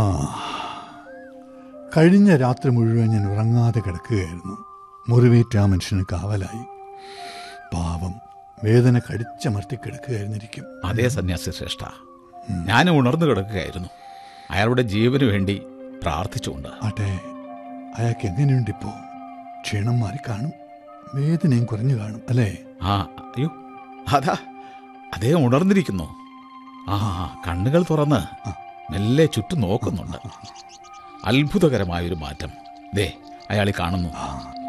കഴിഞ്ഞ രാത്രി മുഴുവൻ ഞാൻ ഉറങ്ങാതെ കിടക്കുകയായിരുന്നു മുറിവേറ്റ ആ മനുഷ്യന് കാവലായി പാവം വേദന കടിച്ചമർത്തി കിടക്കുകയായിരുന്നിരിക്കും അതേ സന്യാസി ശ്രേഷ്ഠ ഞാനും ഉണർന്നു കിടക്കുകയായിരുന്നു അയാളുടെ ജീവന് വേണ്ടി പ്രാർത്ഥിച്ചുകൊണ്ട് ആട്ടെ അയാൾക്ക് എങ്ങനെയുണ്ടിപ്പോ ക്ഷീണം മാറി കാണും വേദനയും കുറഞ്ഞു കാണും അല്ലേ ആ അയ്യോ അതാ അദ്ദേഹം ഉണർന്നിരിക്കുന്നു ആ കണ്ണുകൾ തുറന്ന് മെല്ലെ ചുറ്റും നോക്കുന്നുണ്ട് അത്ഭുതകരമായൊരു മാറ്റം ദേ അയാൾ കാണുന്നു